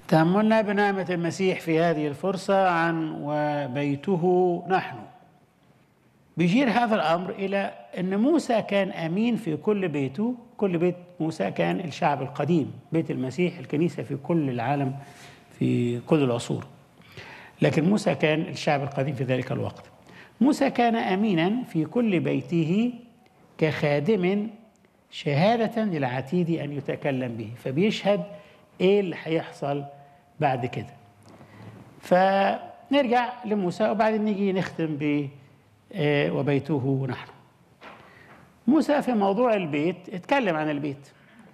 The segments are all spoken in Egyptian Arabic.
تأملنا بنعمة المسيح في هذه الفرصة عن وبيته نحن بيشير هذا الأمر إلى أن موسى كان أمين في كل بيته كل بيت موسى كان الشعب القديم بيت المسيح الكنيسة في كل العالم في كل العصور لكن موسى كان الشعب القديم في ذلك الوقت موسى كان أمينا في كل بيته كخادم شهادة للعتيد أن يتكلم به فبيشهد إيه اللي هيحصل بعد كده فنرجع لموسى وبعدين نيجي نختم ب آه، وبيته نحن موسى في موضوع البيت اتكلم عن البيت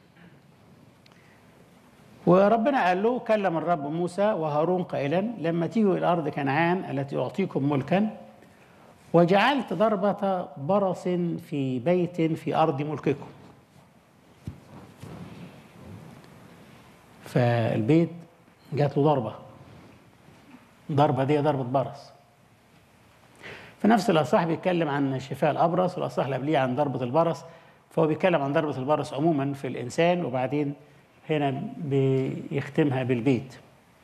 وربنا قال له كلم الرب موسى وهارون قائلا لما تيجوا الى ارض كنعان التي اعطيكم ملكا وجعلت ضربة برص في بيت في ارض ملككم فالبيت جات له ضربة ضربة دي ضربة برص في نفس الأصح بيتكلم عن شفاء الأبرص والأصح اللي قبليه عن ضربة البرص فهو بيتكلم عن ضربة البرص عموما في الإنسان وبعدين هنا بيختمها بالبيت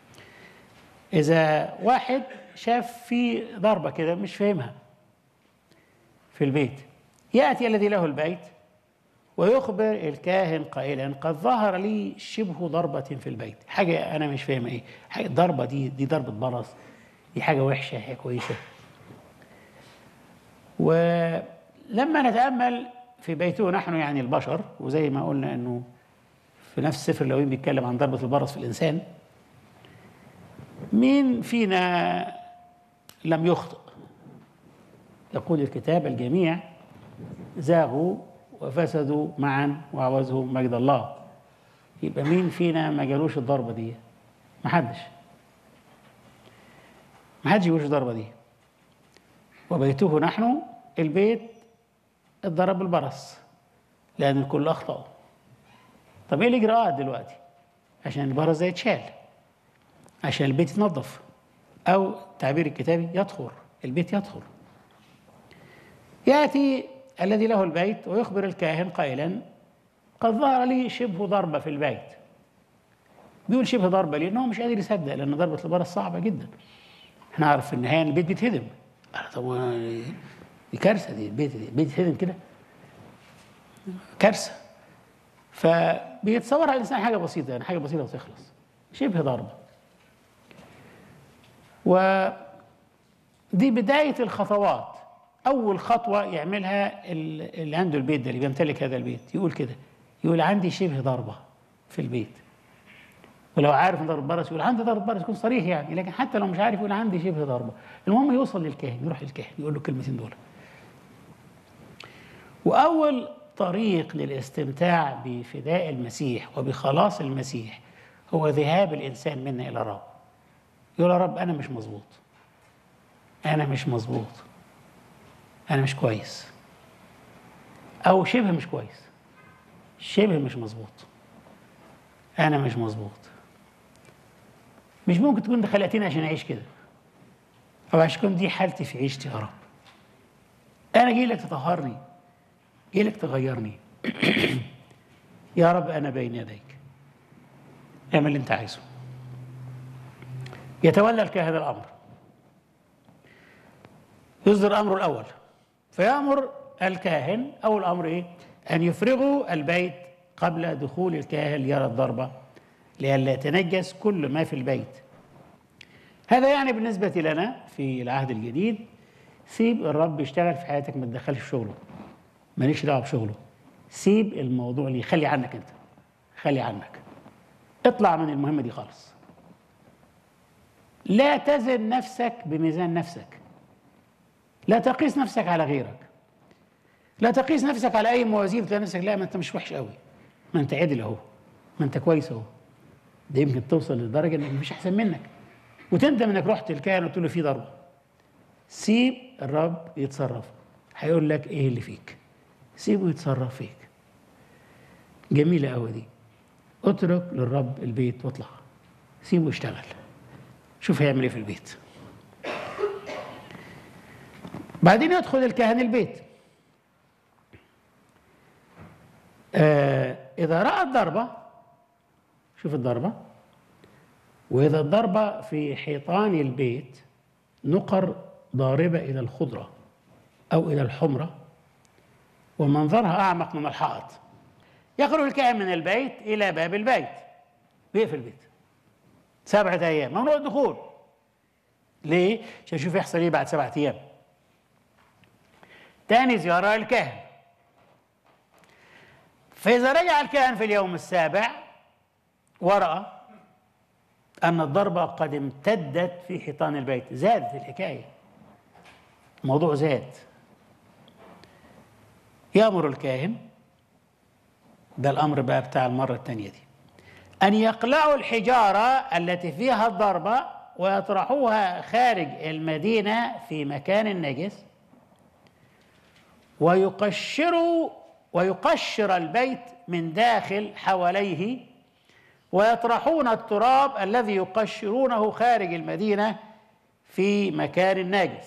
إذا واحد شاف في ضربة كده مش فاهمها في البيت يأتي الذي له البيت ويخبر الكاهن قائلا قد ظهر لي شبه ضربة في البيت حاجة أنا مش فاهمة إيه حاجة ضربة دي دي ضربة برص دي حاجة وحشة حاجة كويسة ولما نتأمل في بيته نحن يعني البشر وزي ما قلنا أنه في نفس سفر اللاويين بيتكلم عن ضربة البرص في الإنسان مين فينا لم يخطئ يقول الكتاب الجميع زاغوا وفسدوا معا وعوزوا مجد الله يبقى مين فينا ما جالوش الضربة دي محدش محدش يجوش الضربة دي وبيته نحن البيت اتضرب بالبرص لأن الكل أخطأوا طب إيه الإجراءات دلوقتي عشان البرص ده يتشال عشان البيت يتنظف أو تعبير الكتابي يطهر البيت يطهر يأتي الذي له البيت ويخبر الكاهن قائلا قد ظهر لي شبه ضربة في البيت بيقول شبه ضربة لأنه مش قادر يصدق لأن ضربة البرص صعبة جدا احنا نعرف في النهاية إن البيت بيتهدم أنا طب دي كارثة دي البيت دي البيت يتهدم كده كارثة فبيتصور على الإنسان حاجة بسيطة يعني حاجة بسيطة وتخلص شبه ضربة ودي بداية الخطوات أول خطوة يعملها اللي عنده البيت ده اللي بيمتلك هذا البيت يقول كده يقول عندي شبه ضربة في البيت ولو عارف ان ضرب برص يقول عندي ضرب برص يكون صريح يعني لكن حتى لو مش عارف يقول عندي شبه ضربة المهم يوصل للكاهن يروح للكاهن يقول له الكلمتين دول وأول طريق للاستمتاع بفداء المسيح وبخلاص المسيح هو ذهاب الإنسان منا إلى الرب يقول يا رب أنا مش مظبوط أنا مش مظبوط أنا مش كويس أو شبه مش كويس شبه مش مظبوط أنا مش مظبوط مش ممكن تكون خلقتني عشان أعيش كده أو عشان تكون دي حالتي في عيشتي يا رب أنا جاي لك تطهرني جاي لك تغيرني يا رب أنا بين يديك اعمل اللي أنت عايزه يتولى الكاهن الأمر يصدر أمره الأول فيأمر الكاهن أول أمر إيه؟ أن يفرغوا البيت قبل دخول الكاهن ليرى الضربة لئلا يتنجس كل ما في البيت هذا يعني بالنسبة لنا في العهد الجديد سيب الرب يشتغل في حياتك ما تدخلش في شغله ماليش دعوه بشغله سيب الموضوع اللي خلي عنك انت خلي عنك اطلع من المهمه دي خالص لا تزن نفسك بميزان نفسك لا تقيس نفسك على غيرك لا تقيس نفسك على اي موازين تلاقي نفسك لا ما انت مش وحش قوي ما انت عدل اهو ما انت كويس اهو ده يمكن توصل لدرجه انك مفيش احسن منك وتندم انك رحت الكاهن وقلت له في ضربه سيب الرب يتصرف هيقول لك ايه اللي فيك سيبه يتصرف فيك جميلة قوي دي اترك للرب البيت واطلع سيبه يشتغل شوف هيعمل ايه في البيت بعدين يدخل الكاهن البيت آه إذا رأى الضربة شوف الضربة وإذا الضربة في حيطان البيت نقر ضاربة إلى الخضرة أو إلى الحمرة ومنظرها أعمق من الحائط يخرج الكائن من البيت إلى باب البيت بيقفل البيت سبعة أيام ممنوع الدخول ليه؟ عشان يشوف يحصل إيه بعد سبعة أيام تاني زيارة للكاهن فإذا رجع الكاهن في اليوم السابع ورأى أن الضربة قد امتدت في حيطان البيت زادت الحكاية الموضوع زاد يأمر الكاهن ده الأمر بقى بتاع المرة الثانية دي أن يقلعوا الحجارة التي فيها الضربة ويطرحوها خارج المدينة في مكان نجس ويقشروا ويقشر البيت من داخل حواليه ويطرحون التراب الذي يقشرونه خارج المدينة في مكان ناجس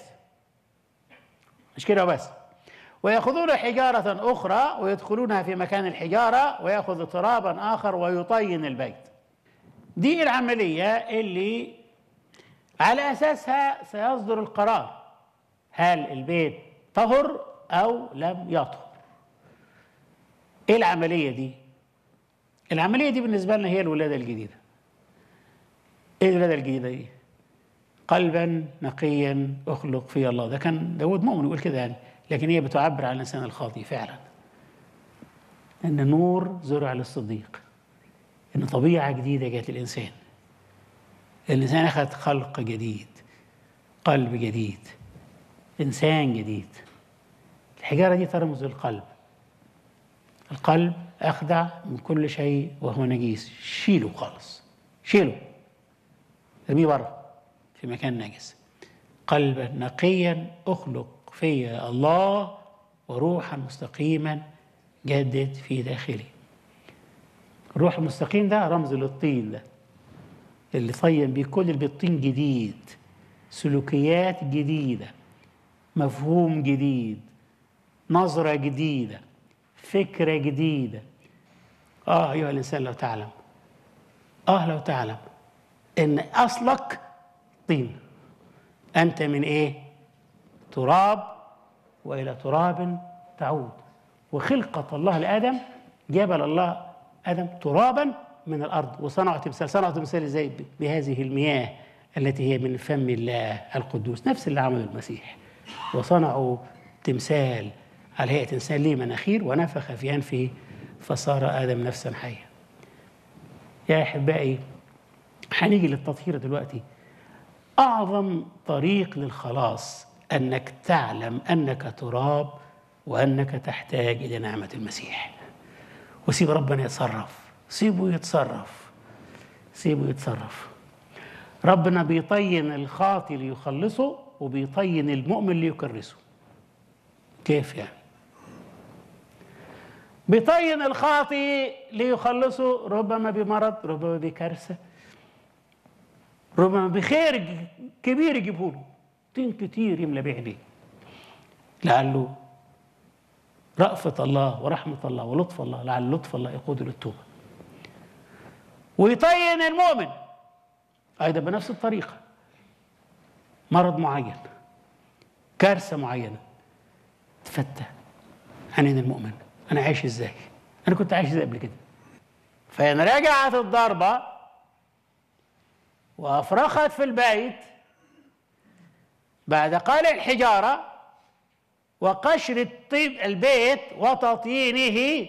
مش كده بس ويأخذون حجارة أخرى ويدخلونها في مكان الحجارة ويأخذ ترابا آخر ويطين البيت دي العملية اللي على أساسها سيصدر القرار هل البيت طهر أو لم يطهر إيه العملية دي؟ العملية دي بالنسبة لنا هي الولادة الجديدة إيه الولادة الجديدة دي؟ قلبا نقيا أخلق في الله ده كان داود مؤمن يقول كده يعني لكن هي بتعبر عن الإنسان الخاطئ فعلا أن نور زرع للصديق أن طبيعة جديدة جات للإنسان الإنسان أخذ خلق جديد قلب جديد إنسان جديد الحجارة دي ترمز للقلب القلب أخدع من كل شيء وهو نجيس شيله خالص شيله ارميه بره في مكان نجس قلبا نقيا أخلق في الله وروحا مستقيما جدد في داخلي الروح المستقيم ده رمز للطين ده اللي طين بيه كل البطين جديد سلوكيات جديدة مفهوم جديد نظرة جديدة فكرة جديدة آه أيها الإنسان لو تعلم آه لو تعلم إن أصلك طين أنت من إيه؟ تراب وإلى تراب تعود وخلقة الله لآدم جبل الله آدم ترابا من الأرض وصنعوا تمثال صنعوا تمثال إزاي بهذه المياه التي هي من فم الله القدوس نفس اللي عمله المسيح وصنعوا تمثال على هيئة إنسان ليه مناخير ونفخ في أنفه فصار آدم نفسا حيا يا أحبائي هنيجي للتطهير دلوقتي أعظم طريق للخلاص أنك تعلم أنك تراب وأنك تحتاج إلى نعمة المسيح وسيب ربنا يتصرف سيبه يتصرف سيبه يتصرف ربنا بيطين الخاطي ليخلصه وبيطين المؤمن ليكرسه كيف يعني بيطين الخاطي ليخلصه ربما بمرض ربما بكارثة ربما بخير كبير يجيبه له طين كتير يملى بيه عينيه لعله رأفة الله ورحمة الله ولطف الله لعل لطف الله يقود للتوبة ويطين المؤمن أيضا بنفس الطريقة مرض معين كارثة معينة تفتح عن المؤمن أنا عايش إزاي أنا كنت عايش إزاي قبل كده فإن رجعت الضربة وأفرخت في البيت بعد قلع الحجارة وقشر الطيب البيت وتطيينه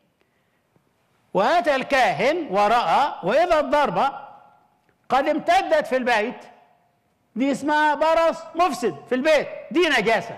وأتى الكاهن ورأى وإذا الضربة قد امتدت في البيت دي اسمها برص مفسد في البيت دي نجاسة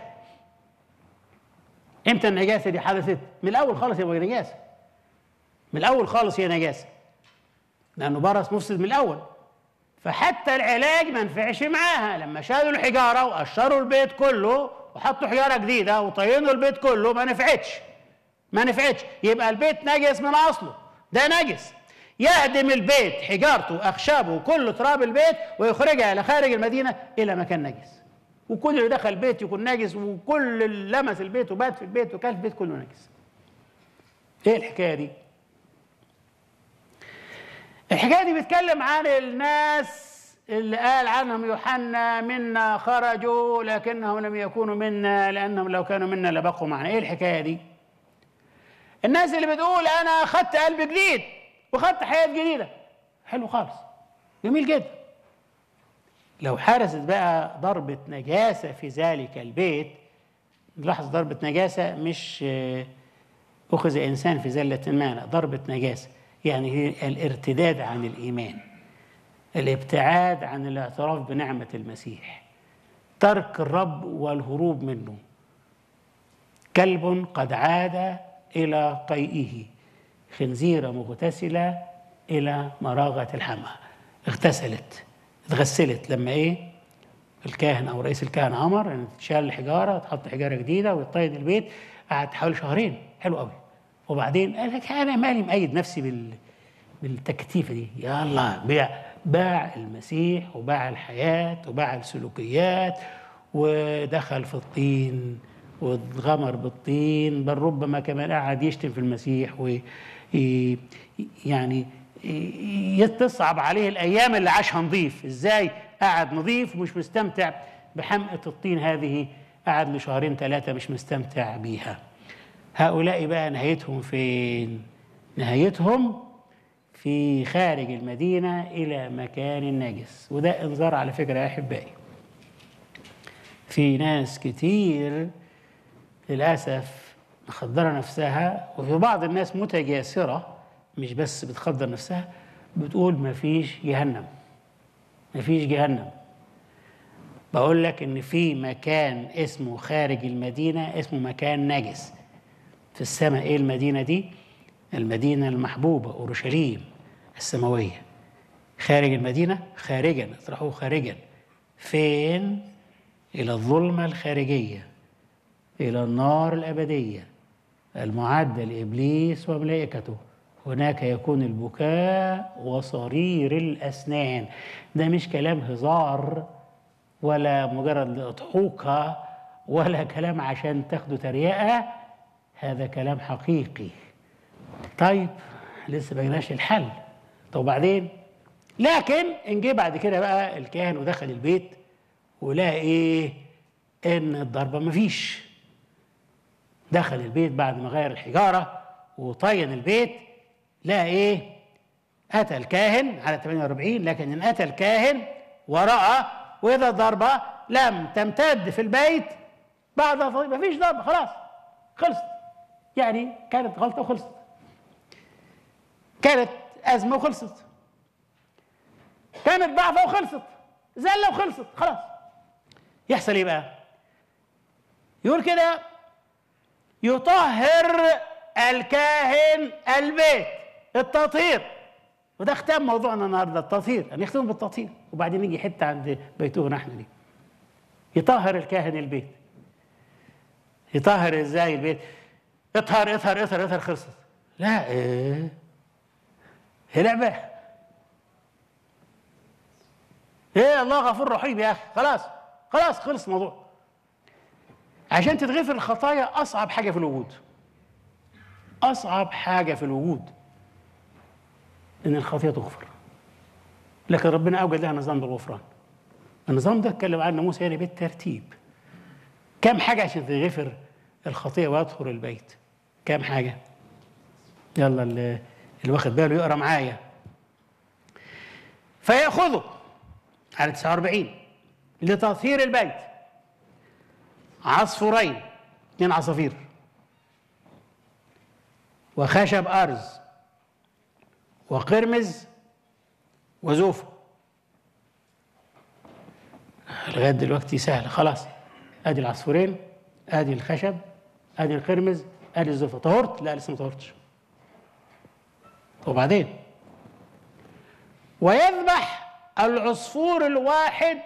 امتى النجاسة دي حدثت من الأول خالص يبقى نجاسة من الأول خالص هي نجاسة لأنه برص مفسد من الأول فحتى العلاج ما نفعش معاها لما شالوا الحجارة وقشروا البيت كله وحطوا حجارة جديدة وطينوا البيت كله ما نفعتش ما نفعتش يبقى البيت نجس من أصله ده نجس يهدم البيت حجارته أخشابه كل تراب البيت ويخرجها إلى خارج المدينة إلى مكان نجس وكل اللي دخل البيت يكون نجس وكل اللي لمس البيت وبات في البيت وكل البيت كله نجس ايه الحكايه دي الحكايه دي بيتكلم عن الناس اللي قال عنهم يوحنا منا خرجوا لكنهم لم يكونوا منا لانهم لو كانوا منا لبقوا معنا ايه الحكايه دي الناس اللي بتقول انا خدت قلب جديد وخدت حياه جديده حلو خالص جميل جدا لو حرست بقى ضربة نجاسة في ذلك البيت نلاحظ ضربة نجاسة مش آه، أخذ إنسان في زلة ما لا ضربة نجاسة يعني هي الارتداد عن الإيمان الابتعاد عن الاعتراف بنعمة المسيح ترك الرب والهروب منه كلب قد عاد إلى قيئه خنزيرة مغتسلة إلى مراغة الحمى اغتسلت اتغسلت لما إيه الكاهن أو رئيس الكهنة أمر إن تشال الحجارة تحط حجارة جديدة ويطيد البيت قعد حوالي شهرين حلو قوي وبعدين قال لك أنا مالي مأيد نفسي بال بالتكتيفة دي يلا بيع باع المسيح وباع الحياة وباع السلوكيات ودخل في الطين واتغمر بالطين بل ربما كمان قعد يشتم في المسيح و ي- يعني ي- تصعب عليه الايام اللي عاشها نظيف ازاي قعد نظيف ومش مستمتع بحمقى الطين هذه قعد لشهرين ثلاثه مش مستمتع بيها هؤلاء بقى نهايتهم فين نهايتهم في خارج المدينه الى مكان نجس وده انذار على فكره يا احبائي في ناس كتير للأسف مخدرة نفسها وفي بعض الناس متجاسرة مش بس بتخدر نفسها بتقول مفيش جهنم مفيش جهنم بقول لك ان في مكان اسمه خارج المدينة اسمه مكان نجس في السماء ايه المدينة دي المدينة المحبوبة أورشليم السماوية خارج المدينة خارجا اطرحوه خارجا فين إلى الظلمة الخارجية إلى النار الأبدية المعدة لإبليس وملائكته هناك يكون البكاء وصرير الأسنان ده مش كلام هزار ولا مجرد أضحوكة ولا كلام عشان تاخدوا تريقة هذا كلام حقيقي طيب لسه ما جيناش الحل طب وبعدين لكن ان جه بعد كده بقى الكاهن ودخل البيت ولقى ايه ان الضربه مفيش دخل البيت بعد ما غير الحجاره وطين البيت لقى ايه اتى الكاهن على 48 لكن ان اتى الكاهن وراى واذا الضربه لم تمتد في البيت بعد مفيش ضربه خلاص خلصت يعني كانت غلطه وخلصت كانت ازمه وخلصت كانت ضعفه وخلصت زله وخلصت خلاص يحصل ايه بقى يقول كده يطهر الكاهن البيت التطهير وده ختام موضوعنا النهارده التطهير هنختم بالتطهير وبعدين نيجي حته عند بيتوه احنا دي يطهر الكاهن البيت يطهر ازاي البيت اطهر اطهر اطهر اطهر خلصت لا ايه هي لعبه ايه الله غفور رحيم يا اخي خلاص خلاص خلص الموضوع عشان تتغفر الخطايا اصعب حاجه في الوجود اصعب حاجه في الوجود ان الخطيه تغفر لكن ربنا اوجد لها نظام بالغفران النظام ده اتكلم عنه موسى يعني بالترتيب كم حاجه عشان تغفر الخطيه ويدخل البيت كم حاجه يلا اللي, اللي واخد باله يقرا معايا فياخذه على 49 لتطهير البيت عصفورين اثنين عصافير وخشب أرز وقرمز وزوفة لغاية دلوقتي سهلة خلاص ادي العصفورين ادي الخشب ادي القرمز ادي الزوفة طهرت؟ لا لسه ما طهرتش وبعدين ويذبح العصفور الواحد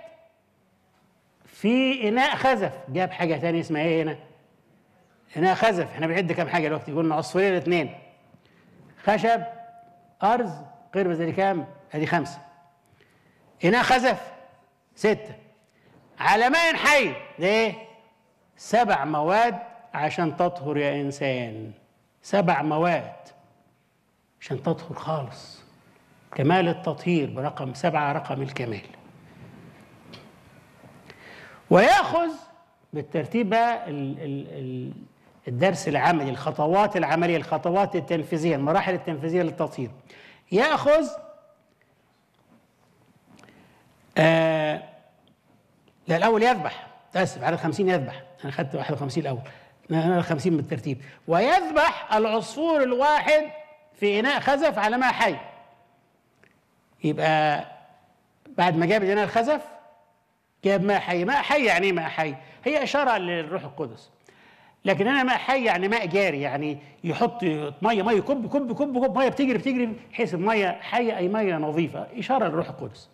في اناء خزف جاب حاجه ثانيه اسمها ايه هنا اناء خزف احنا بنعد كام حاجه دلوقتي قلنا عصفورين اثنين خشب ارز قرمز ادي كام ادي خمسه اناء خزف سته على ماء حي ده ايه سبع مواد عشان تطهر يا انسان سبع مواد عشان تطهر خالص كمال التطهير برقم سبعة رقم الكمال ويأخذ بالترتيب بقى ال- ال- ال- الدرس العملي الخطوات العملية الخطوات التنفيذية المراحل التنفيذية للتطهير يأخذ آه لا الأول يذبح آسف على الخمسين يذبح أنا خدت واحد وخمسين الأول أنا الخمسين بالترتيب ويذبح العصفور الواحد في إناء خزف على ماء حي يبقى بعد ما جاب الإناء الخزف جاب ماء حي ماء حي يعني ايه ماء حي هي إشارة للروح القدس لكن أنا ماء حي يعني ماء جاري يعني يحط مية مية كب كب كب كب مية بتجري بتجري بحيث المية حية أي مية نظيفة إشارة للروح القدس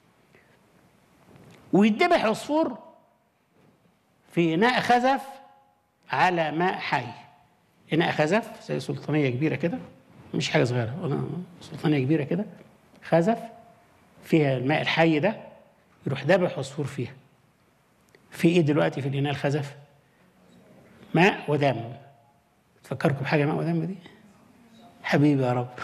ويدبح عصفور في إناء خزف على ماء حي إناء خزف زي سلطانية كبيرة كده مش حاجة صغيرة ولا سلطانية كبيرة كده خزف فيها الماء الحي ده يروح دبح عصفور فيها في ايه دلوقتي في الإناء الخزف ماء ودم تفكركم بحاجة ماء ودم دي حبيبي يا رب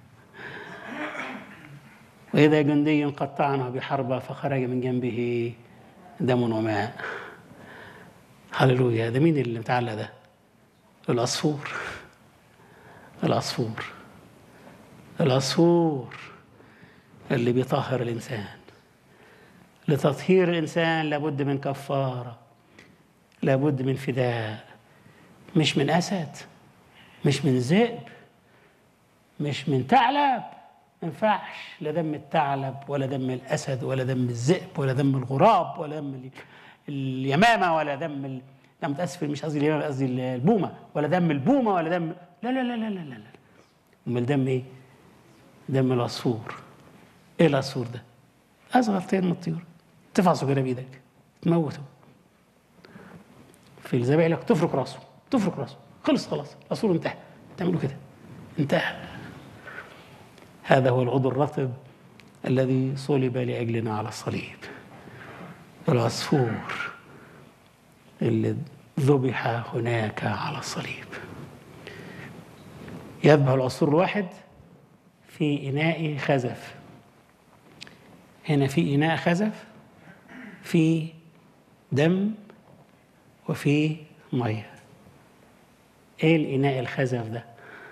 وإذا جندي قطعنا بحربة فخرج من جنبه دم وماء هللويا ده مين اللي متعلق ده العصفور العصفور العصفور اللي بيطهر الإنسان لتطهير الإنسان لابد من كفارة لابد من فداء مش من أسد مش من ذئب مش من ثعلب ما ينفعش لا دم الثعلب ولا دم الأسد ولا دم الذئب ولا دم الغراب ولا دم ال- اليمامة ولا دم ال... لا متأسف مش قصدي اليمامة قصدي البومة ولا دم البومة ولا دم لا لا لا لا لا لا لا أمال دم إيه؟ دم العصفور إيه العصفور ده؟ أصغر طير من الطيور تفعصه كده بإيدك تموته في الذبائح لك تفرك راسه تفرك راسه خلص خلاص العصفور انتهى تعملوا كده انتهى هذا هو العضو الرطب الذي صلب لأجلنا على الصليب العصفور اللي ذبح هناك على الصليب يذبح العصفور الواحد في إناء خزف هنا في إناء خزف في دم وفي مية إيه الإناء الخزف ده؟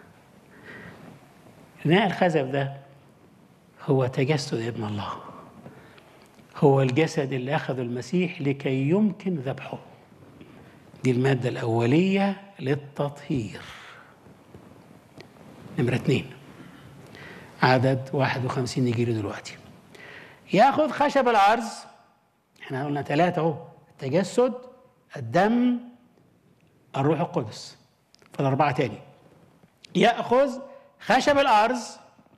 إناء الخزف ده هو تجسد ابن الله هو الجسد اللي أخذه المسيح لكي يمكن ذبحه دي المادة الأولية للتطهير نمرة اتنين عدد 51 نجي له دلوقتي ياخذ خشب العرض احنا قلنا ثلاثة اهو التجسد الدم الروح القدس فالأربعة تاني يأخذ خشب الأرز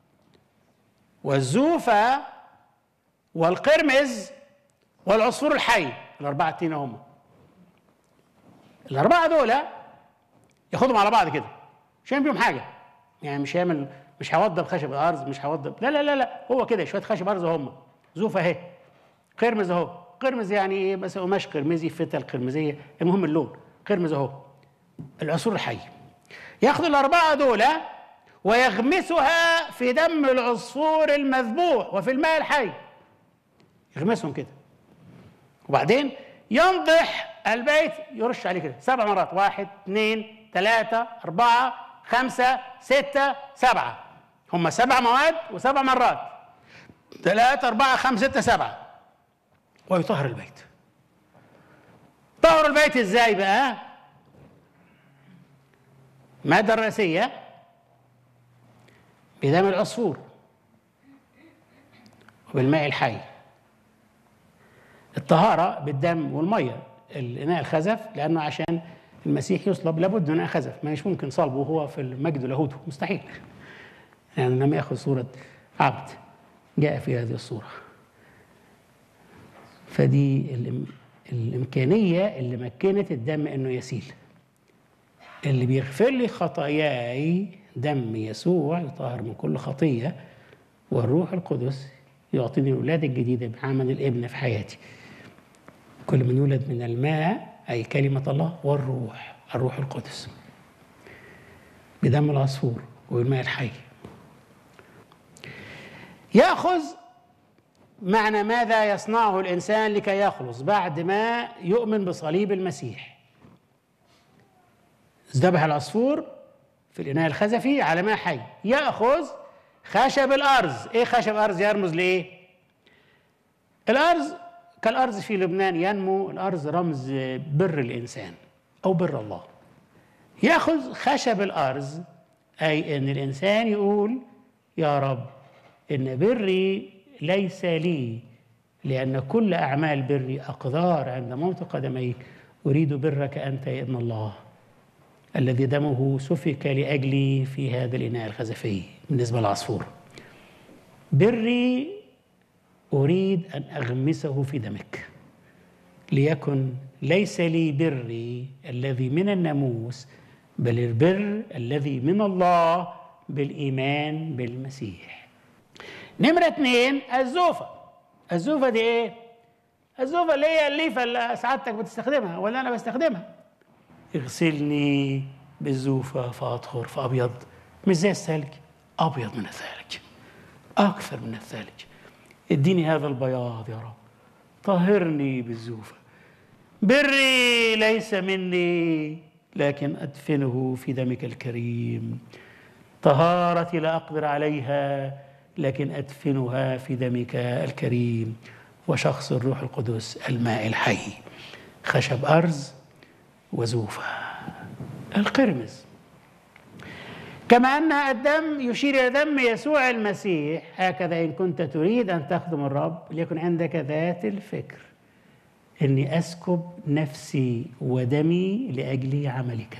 والزوفة والقرمز والعصفور الحي الأربعة التين هم الأربعة دول ياخدهم على بعض كده مش هيعمل بيهم حاجة يعني مش هيعمل مش هيوضب خشب الأرز مش هيوضب لا لا لا لا هو كده شوية خشب أرز هم زوفة أهي قرمز أهو قرمز يعني إيه بس قماش قرمزي فتل قرمزية المهم اللون قرمز أهو العصفور الحي ياخد الأربعة دول ويغمسها في دم العصفور المذبوح وفي الماء الحي يغمسهم كده وبعدين ينضح البيت يرش عليه كده سبع مرات واحد اثنين ثلاثة أربعة خمسة ستة سبعة هم سبع مواد وسبع مرات ثلاثة أربعة خمسة ستة سبعة ويطهر البيت طهر البيت ازاي بقى المادة الرئيسية بدم العصفور وبالماء الحي الطهارة بالدم والمية الإناء الخزف لأنه عشان المسيح يصلب لابد من إناء خزف ما مش ممكن صلبه وهو في المجد ولاهوته مستحيل يعني لم يأخذ صورة عبد جاء في هذه الصورة فدي الإم- الإمكانية اللي مكنت الدم إنه يسيل اللي بيغفر لي خطاياي دم يسوع يطهر من كل خطية والروح القدس يعطيني الولادة الجديدة بعمل الابن في حياتي كل من يولد من الماء أي كلمة الله والروح الروح القدس بدم العصفور والماء الحي يأخذ معنى ماذا يصنعه الإنسان لكي يخلص بعد ما يؤمن بصليب المسيح ذبح العصفور في الإناء الخزفي على ماء حي يأخذ خشب الأرز إيه خشب الأرز يرمز لإيه الأرز كالأرز في لبنان ينمو الأرز رمز بر الإنسان أو بر الله يأخذ خشب الأرز أي أن الإنسان يقول يا رب إن بري ليس لي لأن كل أعمال بري أقدار عند موت قدميك أريد برك أنت يا ابن الله الذي دمه سفك لأجلي في هذا الإناء الخزفي بالنسبة للعصفور بري أريد أن أغمسه في دمك ليكن ليس لي بري الذي من الناموس بل البر الذي من الله بالإيمان بالمسيح نمرة اثنين الزوفة الزوفة دي ايه؟ الزوفة اللي هي الليفة اللي سعادتك بتستخدمها ولا أنا بستخدمها اغسلني بالزوفة فأطهر فأبيض مش زي الثلج أبيض من الثلج أكثر من الثلج اديني هذا البياض يا رب طهرني بالزوفة بري ليس مني لكن أدفنه في دمك الكريم طهارتي لا أقدر عليها لكن أدفنها في دمك الكريم وشخص الروح القدس الماء الحي خشب أرز وزوفة القرمز كما أن الدم يشير إلى دم يسوع المسيح هكذا إن كنت تريد أن تخدم الرب ليكن عندك ذات الفكر إني أسكب نفسي ودمي لأجل عملك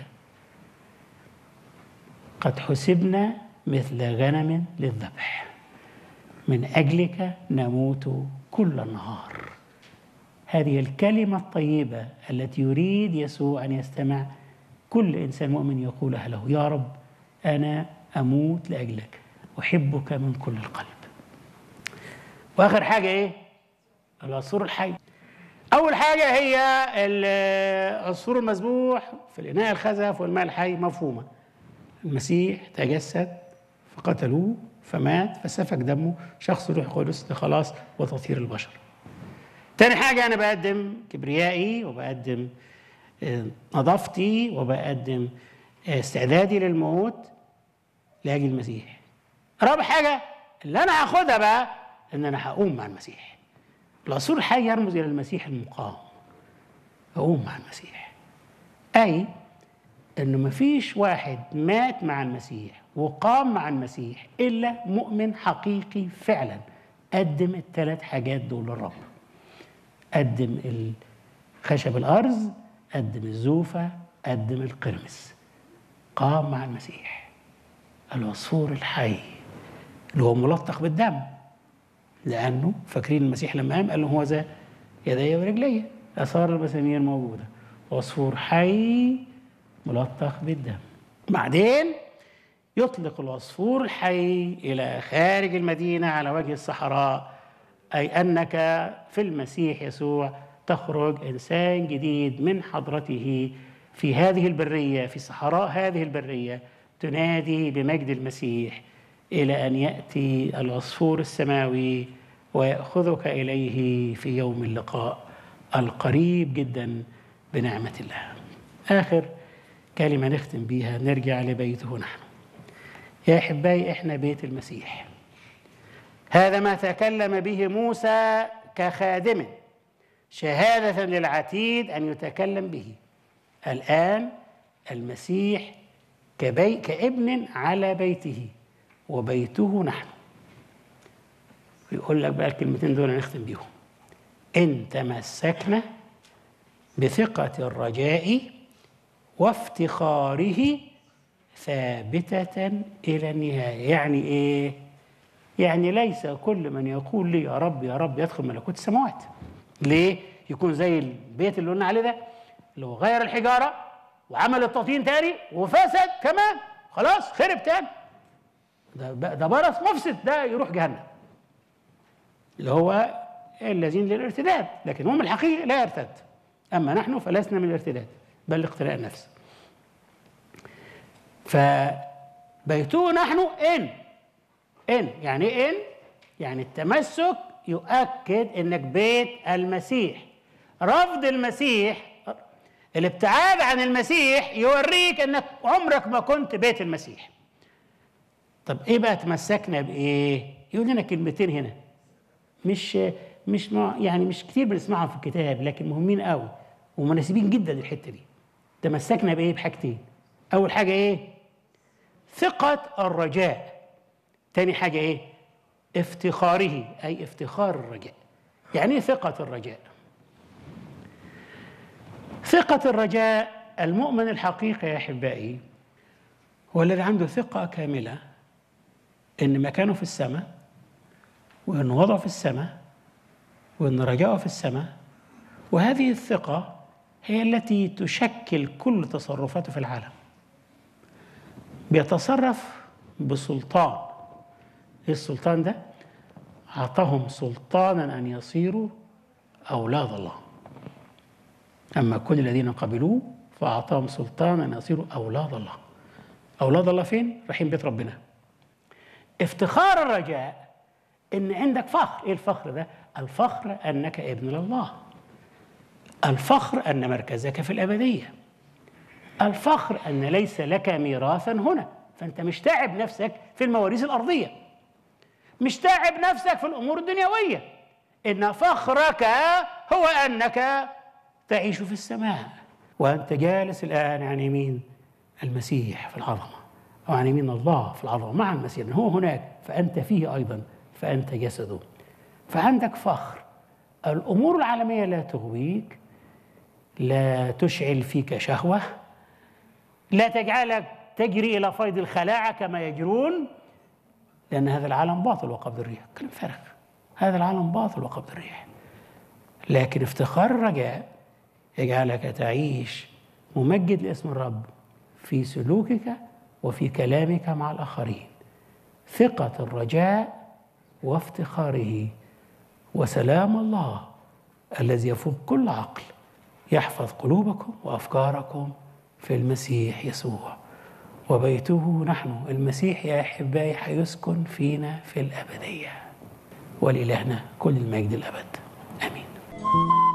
قد حسبنا مثل غنم للذبح من أجلك نموت كل النهار هذه الكلمة الطيبة التي يريد يسوع أن يستمع كل إنسان مؤمن يقولها له يا رب أنا أموت لأجلك أحبك من كل القلب وآخر حاجة إيه؟ العصفور الحي أول حاجة هي العصفور المذبوح في الإناء الخزف والماء الحي مفهومة المسيح تجسد فقتلوه فمات فسفك دمه شخص روح قدس لخلاص وتطهير البشر تاني حاجة أنا بقدم كبريائي وبقدم نظافتي وبقدم استعدادي للموت لأجل المسيح رابع حاجة اللي أنا هاخدها بقى إن أنا هقوم مع المسيح العصفور الحي يرمز إلى المسيح المقام أقوم مع المسيح أي إنه مفيش واحد مات مع المسيح وقام مع المسيح إلا مؤمن حقيقي فعلا قدم الثلاث حاجات دول للرب قدم خشب الأرز قدم الزوفة قدم القرمز قام مع المسيح العصفور الحي اللي هو ملطخ بالدم لأنه فاكرين المسيح لما قام قال له هو ذا يدي ورجلي آثار المسامير موجودة عصفور حي ملطخ بالدم بعدين يطلق العصفور الحي إلى خارج المدينة على وجه الصحراء أي أنك في المسيح يسوع تخرج إنسان جديد من حضرته في هذه البرية في صحراء هذه البرية تنادي بمجد المسيح إلى أن يأتي العصفور السماوي ويأخذك إليه في يوم اللقاء القريب جدا بنعمة الله آخر كلمة نختم بيها نرجع لبيته نحن يا أحبائي إحنا بيت المسيح هذا ما تكلم به موسى كخادم شهادة للعتيد أن يتكلم به الآن المسيح كبي كابن على بيته وبيته نحن يقول لك بقى الكلمتين دول نختم بيهم إن تمسكنا بثقة الرجاء وافتخاره ثابتة إلى النهاية يعني إيه؟ يعني ليس كل من يقول لي يا رب يا رب يدخل ملكوت السماوات ليه؟ يكون زي البيت اللي قلنا عليه ده اللي هو غير الحجارة وعمل التطين تاني وفسد كمان خلاص خرب تاني ده ده برص مفسد ده يروح جهنم اللي هو الذين للارتداد لكن هم الحقيقي لا يرتد أما نحن فلسنا من الارتداد بل لاقتناء النفس فبيته نحن إن إن يعني إن يعني التمسك يؤكد انك بيت المسيح رفض المسيح الابتعاد عن المسيح يوريك انك عمرك ما كنت بيت المسيح طب ايه بقى تمسكنا بايه يقول لنا كلمتين هنا مش مش يعني مش كتير بنسمعهم في الكتاب لكن مهمين قوي ومناسبين جدا للحته دي تمسكنا بايه بحاجتين اول حاجه ايه ثقه الرجاء تاني حاجه ايه افتخاره اي افتخار الرجاء يعني ايه ثقه الرجاء ثقه الرجاء المؤمن الحقيقي يا احبائي هو الذي عنده ثقه كامله ان مكانه في السماء وان وضعه في السماء وان رجاؤه في السماء وهذه الثقه هي التي تشكل كل تصرفاته في العالم بيتصرف بسلطان ايه السلطان ده اعطاهم سلطانا ان يصيروا اولاد الله اما كل الذين قبلوه فاعطاهم سلطانا ان يصيروا اولاد الله اولاد الله فين رايحين بيت ربنا افتخار الرجاء ان عندك فخر ايه الفخر ده الفخر انك ابن لله الفخر ان مركزك في الابديه الفخر ان ليس لك ميراثا هنا فانت مش تعب نفسك في المواريث الارضيه مش تعب نفسك في الامور الدنيويه ان فخرك هو انك تعيش في السماء وانت جالس الان عن يمين المسيح في العظمه او عن يمين الله في العظمه مع المسيح هو هناك فانت فيه ايضا فانت جسده فعندك فخر الامور العالميه لا تغويك لا تشعل فيك شهوه لا تجعلك تجري الى فيض الخلاعه كما يجرون لان هذا العالم باطل وقبض الريح كلام فارغ هذا العالم باطل وقبض الريح لكن افتخار الرجاء يجعلك تعيش ممجد لاسم الرب في سلوكك وفي كلامك مع الاخرين ثقه الرجاء وافتخاره وسلام الله الذي يفوق كل عقل يحفظ قلوبكم وافكاركم في المسيح يسوع وبيته نحن المسيح يا احبائي حيسكن فينا في الابديه ولالهنا كل المجد الابد امين